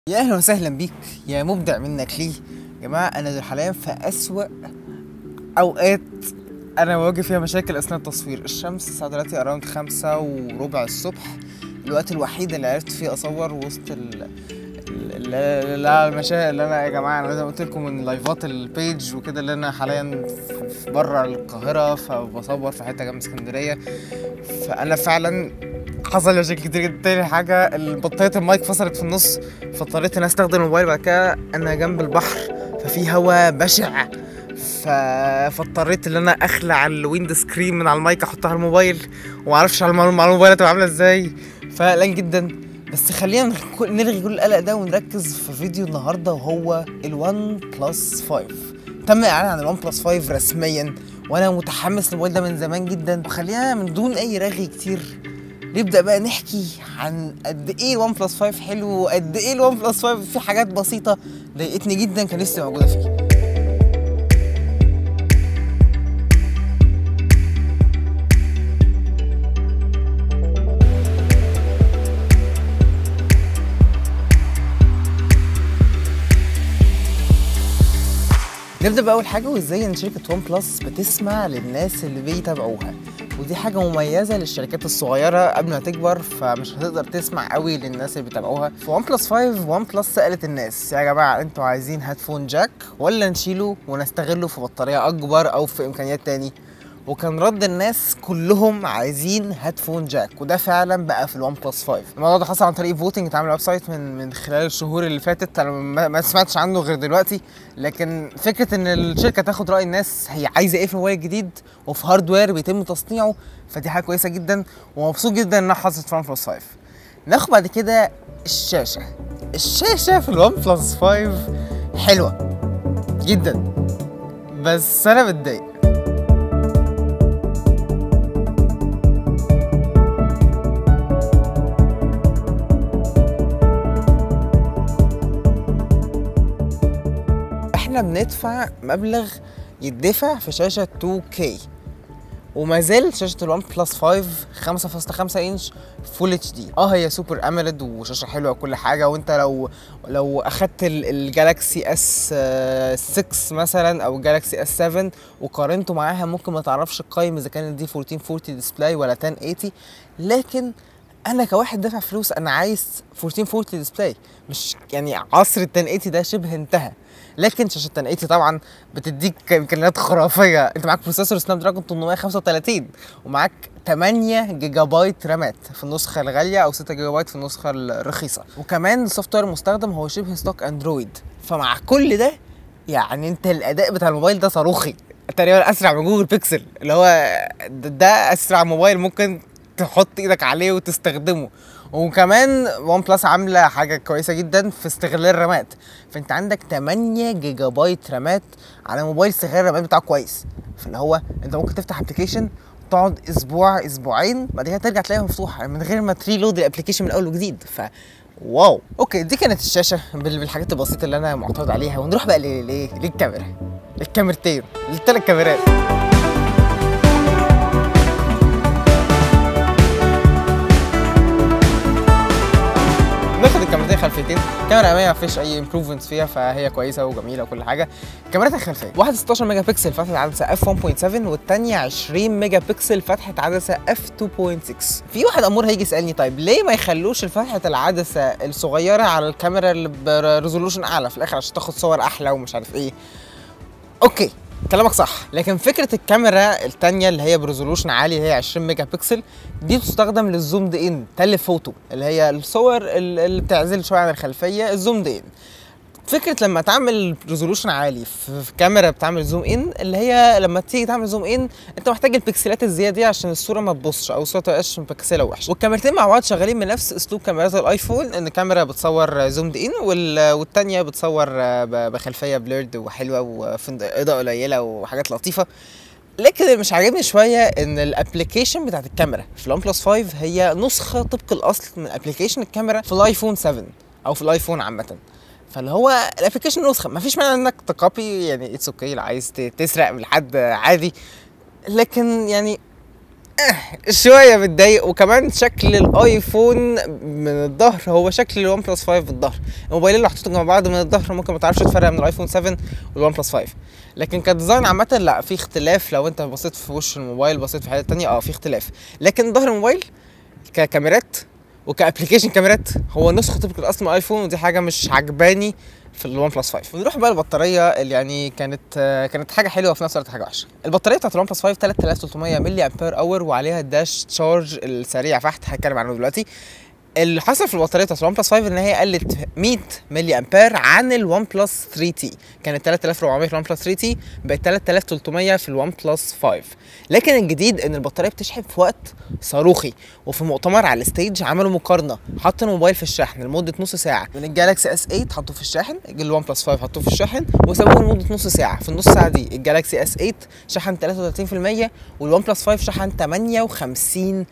يا اهلا وسهلا بيك يا مبدع منك ليه يا جماعه انا حاليا في اسوأ اوقات انا بواجه فيها مشاكل اثناء التصوير الشمس الساعه دلوقتي اراوند خمسة وربع الصبح الوقت الوحيد اللي عرفت فيه اصور وسط ال ال- ال- لا المشاكل اللي انا يا جماعه انا زي ما قلت لكم من لايفات البيج وكده اللي انا حاليا في بره القاهره فبصور في حته جنب اسكندريه فانا فعلا حصل مشاكل كتير جدا تاني حاجة بطارية المايك فصلت في النص فاضطريت ان استخدم الموبايل بعد كده انا جنب البحر ففي هواء بشع ف... فاضطريت ان انا اخلع الويند سكرين من على المايك احطها على الموبايل ومعرفش على المو- على الموبايل هتبقى عاملة ازاي فقلقان جدا بس خلينا نخ- نلغي كل القلق ده ونركز في فيديو النهارده وهو الوان بلس 5 تم الاعلان عن الوان بلس 5 رسميا وانا متحمس للموبايل ده من زمان جدا وخلينا من دون اي رغي كتير نبدا بقى نحكي عن قد ايه الوان بلس 5 حلو وقد ايه الوان بلس 5 في حاجات بسيطه ضايقتني جدا كان لسه موجوده فيه نبدا باول حاجه وازاي ان شركه وان بلس بتسمع للناس اللي بيتابعوها ودي حاجه مميزه للشركات الصغيره قبل ما تكبر فمش هتقدر تسمع قوي للناس اللي بيتابعوها في وان بلس 5 وان بلس سالت الناس يا جماعه انتوا عايزين هيدفون جاك ولا نشيله ونستغله في بطاريه اكبر او في امكانيات تاني وكان رد الناس كلهم عايزين هيدفون جاك وده فعلا بقى في الوان بلس 5 الموضوع ده حصل عن طريق فوتنج اتعمل ويب سايت من من خلال الشهور اللي فاتت انا ما ما سمعتش عنه غير دلوقتي لكن فكره ان الشركه تاخد راي الناس هي عايزه ايه في موبايل جديد وفي هاردوير بيتم تصنيعه فدي حاجه كويسه جدا ومبسوط جدا انها حصلت في الوان بلس 5 ناخد بعد كده الشاشه الشاشه في الوان بلس 5 حلوه جدا بس انا متضايق احنا بندفع مبلغ يدفع في شاشة 2K وما زال شاشة الوان بلس 5 5.5 انش فول اتش دي اه هي سوبر اموليد وشاشة حلوة وكل حاجة وانت لو لو اخدت ال- الجالاكسي اس 6 مثلا او جالاكسي اس 7 وقارنته معاها ممكن ما تعرفش تقيم اذا كانت دي 1440 ديسبلاي ولا 1080 لكن انا كواحد دافع فلوس انا عايز 1440 ديسبلاي مش يعني عصر ال 1080 ده شبه انتهى لكن شاشه 1080 طبعا بتديك امكانيات خرافيه انت معاك بروسيسور سناب دراجون 835 ومعاك 8 جيجا بايت رامات في النسخه الغاليه او 6 جيجا بايت في النسخه الرخيصه وكمان السوفت وير المستخدم هو شبه ستوك اندرويد فمع كل ده يعني انت الاداء بتاع الموبايل ده صاروخي تقريبا اسرع من جوجل بيكسل اللي هو ده, ده اسرع موبايل ممكن تحط ايدك عليه وتستخدمه وكمان ون بلس عامله حاجه كويسه جدا في استغلال الرامات فانت عندك 8 جيجا بايت رامات على موبايل استغلال الرامات بتاعه كويس فاللي هو انت ممكن تفتح ابلكيشن تقعد اسبوع اسبوعين بعد كده ترجع تلاقيها مفتوحه من غير ما تريلود الابلكيشن من اول وجديد ف واو اوكي دي كانت الشاشه بال- بالحاجات البسيطه اللي انا معترض عليها ونروح بقى ل- ل- للكاميرا للكاميرتين للثلاث كاميرات ناخد الكاميرتين خلفيتين الكاميرا الاماميه ما فيش اي امبروفمنتس فيها فهي كويسه وجميله وكل حاجه الكاميرات الخلفيه واحده 16 ميجا بكسل فتحه عدسه اف 1.7 والثانيه 20 ميجا بكسل فتحه عدسه اف 2.6 في واحد امور هيجي يسالني طيب ليه ما يخلوش فتحه العدسه الصغيره على الكاميرا اللي بريزولوشن اعلى في الاخر عشان تاخد صور احلى ومش عارف ايه اوكي كلامك صح لكن فكره الكاميرا التانية اللي هي بريزولوشن عالي اللي هي 20 ميجا بكسل دي بتستخدم للزومد ان تليفوتو اللي هي الصور ال- اللي بتعزل شويه عن الخلفيه الزومد ان فكره لما تعمل ريزولوشن عالي في في كاميرا بتعمل زوم ان اللي هي لما تيجي تعمل زوم ان انت محتاج البكسلات الزياده دي عشان الصوره ما تبصش او الصوره تبقاش مبكسله وحشه والكاميرتين مع بعض شغالين بنفس اسلوب كاميرات الايفون ان كاميرا بتصور زومد ان وال... والتانيه بتصور ب- بخلفيه بليرد وحلوه وفي اضاءه قليله وحاجات لطيفه لكن اللي مش عاجبني شويه ان الابلكيشن بتاعت الكاميرا في الون بلس 5 هي نسخه طبق الاصل من ابلكيشن الكاميرا في الايفون 7 او في الايفون عامه فاللي هو الابلكيشن نسخه مفيش مانع انك تكوبي يعني اتس اوكي لو عايز ت- تسرق من حد عادي لكن يعني شويه متضايق وكمان شكل الايفون من الظهر هو شكل الون بلس 5 بالظهر الموبايلين اللي محطوطين جنب بعض من الظهر ممكن ما تعرفش تفرق من الايفون 7 والون بلس 5 لكن كديزاين عامه لا في اختلاف لو انت بصيت في وش الموبايل بصيت في حاجات تانية اه في اختلاف لكن ظهر الموبايل ككاميرات وكابلكيشن كاميرات هو نسخه طبق الاصل من الايفون ودي حاجه مش عجباني في الون بلس 5 ونروح بقى البطاريه اللي يعني كانت آه، كانت حاجه حلوه وفي نفس الوقت حاجه وحشه البطاريه بتاعت الون بلس 5 3300 ملي امبير اور وعليها الداش تشارج السريع فحت هتكلم عنه دلوقتي اللي حصل في البطاريه بتاعت الون بلس 5 ان هي قلت 100 ملي امبير عن الون بلس 3 تي كانت 3400 في الون بلس 3 تي بقت 3300 في الون بلس 5 لكن الجديد ان البطاريه بتشحن في وقت صاروخي وفي مؤتمر على الستيج عملوا مقارنه حطوا الموبايل في الشحن لمده نص ساعه من الجالاكسي اس 8 حطوه في الشاحن الون بلس 5 حطوه في الشاحن وسابوه لمده نص ساعه في النص ساعه دي الجالاكسي اس 8 شحن 33% والون بلس 5 شحن 58%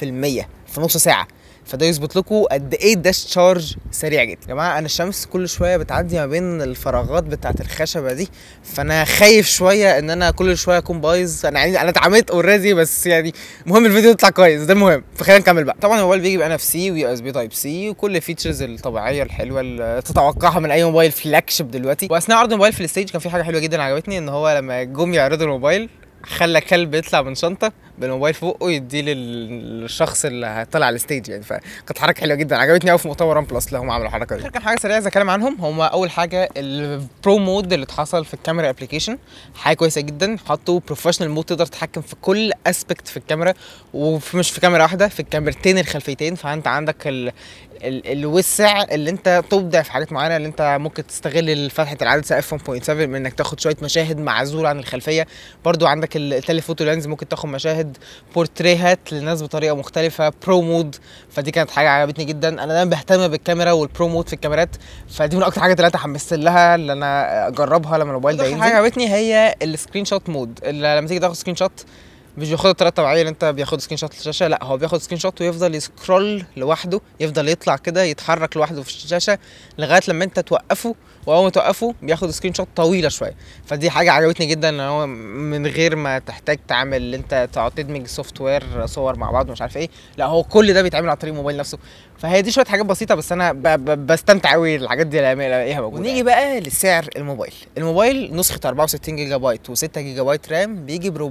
في نص ساعه فده يثبت لكم قد ايه الداش تشارج سريع جدا يا جماعه انا الشمس كل شويه بتعدي ما بين الفراغات بتاعه الخشبه دي فانا خايف شويه ان انا كل شويه اكون بايظ انا يعني انا اتعميت اوريدي بس يعني المهم الفيديو يطلع كويس ده المهم فخلينا نكمل بقى طبعا الموبايل بيجي بان اف سي ويو اس بي تايب سي وكل الفيتشرز الطبيعيه الحلوه اللي تتوقعها من اي موبايل فلاج شيب دلوقتي واثناء عرض الموبايل في الستيج كان في حاجه حلوه جدا عجبتني ان هو لما جم يعرضوا الموبايل خلى كلب يطلع من شنطه بالموبايل في بقه يديه لل- للشخص اللي هيطلع على الستيج يعني فكانت حركه حلوه جدا عجبتني قوي في مؤتمر ون بلس اللي هم عملوا الحركه دي كان حاجه سريعه عايز اتكلم عنهم هم اول حاجه البرو مود اللي اتحصل في الكاميرا ابلكيشن حاجه كويسه جدا حطوا بروفيشنال مود تقدر تتحكم في كل اسبكت في الكاميرا ومش في كاميرا واحده في الكاميرتين الخلفيتين فانت عندك ال ال الوسع اللي انت تبدع في حاجات معينه اللي انت ممكن تستغل فتحه العدسه اف 1.7 من انك تاخد شويه مشاهد معزوله عن الخلفيه برضو عندك التليفوتو لينز ممكن تاخد مشاهد بورتريهات للناس بطريقه مختلفه برو مود فدي كانت حاجه عجبتني جدا انا دايما بهتم بالكاميرا والبرو مود في الكاميرات فدي من اكتر حاجات اللي انا تحمست لها اللي انا اجربها لما الموبايل ده أكتر ينزل حاجة حاجه عجبتني هي السكرين شوت مود اللي لما تيجي تاخد سكرين شوت مش بياخد الطريقه الطبيعيه اللي انت بياخد سكرين شوت للشاشه لا هو بياخد سكرين شوت ويفضل يسكرول لوحده يفضل يطلع كده يتحرك لوحده في الشاشه لغايه لما انت توقفه واول ما توقفه بياخد سكرين شوت طويله شويه فدي حاجه عجبتني جدا ان هو من غير ما تحتاج تعمل اللي انت تقعد تدمج سوفت وير صور مع بعض ومش عارف ايه لا هو كل ده بيتعمل عن طريق الموبايل نفسه فهي دي شويه حاجات بسيطه بس انا ب ب بستمتع قوي الحاجات دي لما الاقيها موجوده ونيجي بقى لسعر الموبايل الموبايل نسخه 64 جيجا بايت و6 جيجا بايت رام بيجي ب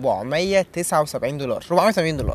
479 دولار 480 دولار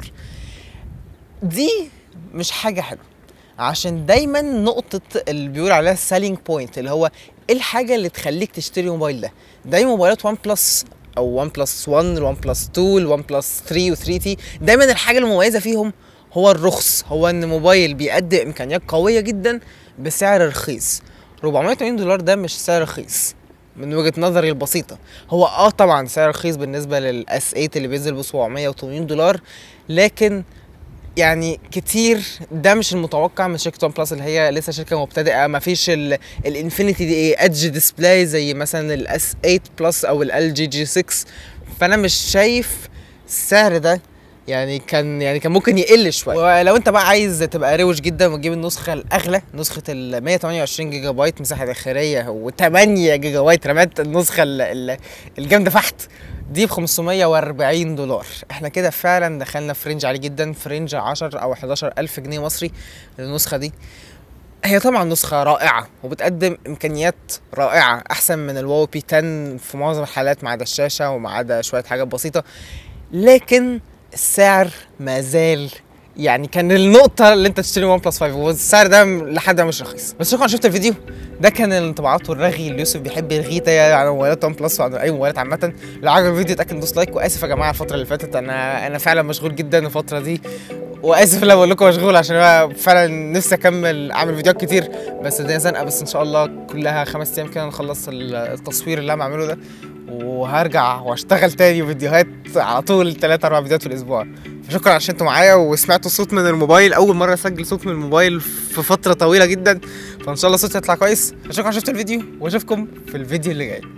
دي مش حاجه حلوه عشان دايما نقطة اللي بيقول عليها السيلينج بوينت اللي هو ايه الحاجة اللي تخليك تشتري الموبايل ده دايما موبايلات ون بلس او ون بلس 1 الون بلس 2 الون بلس 3 و 3 تي دايما الحاجة المميزة فيهم هو الرخص هو ان موبايل بيقدم امكانيات قوية جدا بسعر رخيص 480 دولار ده مش سعر رخيص من وجهة نظري البسيطة هو اه طبعا سعر رخيص بالنسبة للاس 8 اللي بينزل ب 780 دولار لكن يعني كتير ده مش المتوقع من شركه ون بلس اللي هي لسه شركه مبتدئه ما فيش الانفينيتي دي ايه ادج ديسبلاي زي مثلا الاس 8 بلس او ال جي جي 6 فانا مش شايف السعر ده يعني كان يعني كان ممكن يقل شويه ولو انت بقى عايز تبقى روش جدا وتجيب النسخه الاغلى نسخه ال 128 جيجا بايت مساحه داخليه و8 جيجا بايت رامات النسخه ال- ال- الجامده فحت دي ب 540 دولار احنا كده فعلا دخلنا في رينج عالي جدا في رينج 10 او 11 الف جنيه مصري للنسخه دي هي طبعا نسخة رائعة وبتقدم إمكانيات رائعة أحسن من الواو بي 10 في معظم الحالات ما عدا الشاشة وما عدا شوية حاجات بسيطة لكن السعر ما زال يعني كان النقطة اللي انت تشتري ون بلس 5 والسعر ده لحد دلوقتي مش رخيص بس شكرا شفت الفيديو ده كان الانطباعات والرغي اللي يوسف بيحب يرغيه ده على موبايلات ون بلس وعن اي موبايلات عامة لو عجب الفيديو اتأكد دوس لايك واسف يا جماعة الفترة اللي فاتت انا انا فعلا مشغول جدا الفترة دي واسف لو بقول لكم مشغول عشان انا فعلا نفسي اكمل اعمل فيديوهات كتير بس الدنيا زنقه بس ان شاء الله كلها خمس ايام كده نخلص التصوير اللي انا بعمله ده وهرجع واشتغل تاني فيديوهات على طول 3 4 فيديوهات في الاسبوع فشكرا عشان انتوا معايا وسمعتوا صوت من الموبايل اول مره اسجل صوت من الموبايل في فتره طويله جدا فان شاء الله صوتي يطلع كويس فشكرا عشان شفتوا الفيديو واشوفكم في الفيديو اللي جاي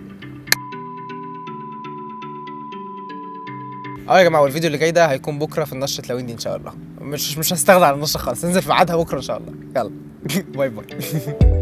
اه يا جماعه والفيديو اللي جاي ده هيكون بكره في النشره تلاويني ان شاء الله مش مش هستغنى عن النشره خالص انزل في ميعادها بكره ان شاء الله يلا باي باي